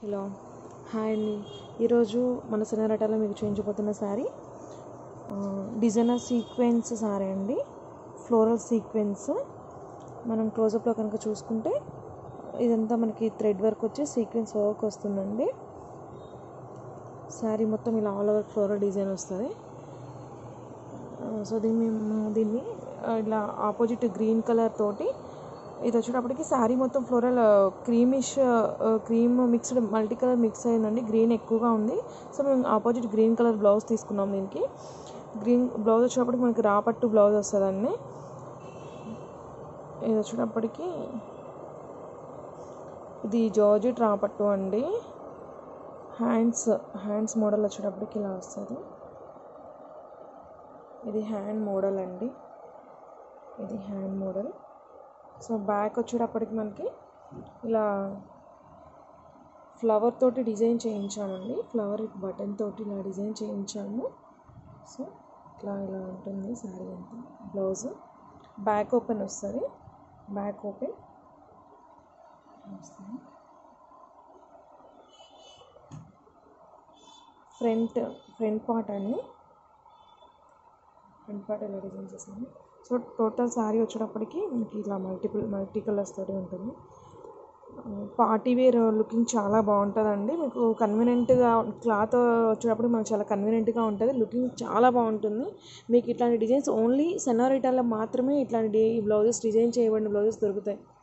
hello hi అండి ఈరోజు మన సినరటాలో మీకు చూపించబోతున్న శారీ డిజైనర్ సీక్వెన్స్ శారీ అండి ఫ్లోరల్ సీక్వెన్స్ మనం క్లోజప్లో కనుక చూసుకుంటే ఇదంతా మనకి థ్రెడ్ వర్క్ వచ్చి సీక్వెన్స్ వర్క్ వస్తుందండి శారీ మొత్తం ఇలా ఆల్ ఓవర్ ఫ్లోరల్ డిజైన్ వస్తుంది సో దీన్ని మేము దీన్ని ఆ, ఇలా ఆపోజిట్ గ్రీన్ కలర్ తోటి ఇది వచ్చేటప్పటికి శారీ మొత్తం floral creamish cream mixed multi colour mix అయిందండి గ్రీన్ ఎక్కువగా ఉంది సో మేము ఆపోజిట్ గ్రీన్ కలర్ బ్లౌజ్ తీసుకున్నాం దీనికి గ్రీన్ బ్లౌజ్ వచ్చేటప్పటికి మనకి రాపట్టు బ్లౌజ్ వస్తుందండి ఇది వచ్చేటప్పటికి ఇది జార్జెట్ రాపట్టు అండి హ్యాండ్స్ హ్యాండ్స్ మోడల్ వచ్చేటప్పటికి ఇలా వస్తుంది ఇది హ్యాండ్ మోడల్ అండి ఇది హ్యాండ్ మోడల్ సో బ్యాక్ వచ్చేటప్పటికి మనకి ఇలా ఫ్లవర్ తోటి డిజైన్ చేయించామండి ఫ్లవర్ బటన్ తోటి ఇలా డిజైన్ చేయించాము సో ఇట్లా ఇలా ఉంటుంది శారీ అంతా బ్లౌజ్ బ్యాక్ ఓపెన్ వస్తుంది బ్యాక్ ఓపెన్ వస్తుంది ఫ్రంట్ ఫ్రంట్ పార్ట్ అండి ఫ్రంట్ పార్ట్ ఇలా డిజైన్ చేసాము సో టోటల్ శారీ వచ్చేటప్పటికి మనకి ఇలా మల్టిపుల్ మల్టీ కలర్స్ తోటి ఉంటుంది పార్టీ వేర్ లుకింగ్ చాలా బాగుంటుందండి మీకు కన్వీనియంట్గా క్లాత్ వచ్చేటప్పుడు మనకు చాలా కన్వీనియంట్గా ఉంటుంది లుకింగ్ చాలా బాగుంటుంది మీకు ఇట్లాంటి డిజైన్స్ ఓన్లీ సెనారిటాలో మాత్రమే ఇట్లాంటి బ్లౌజెస్ డిజైన్ చేయబడిన బ్లౌజెస్ దొరుకుతాయి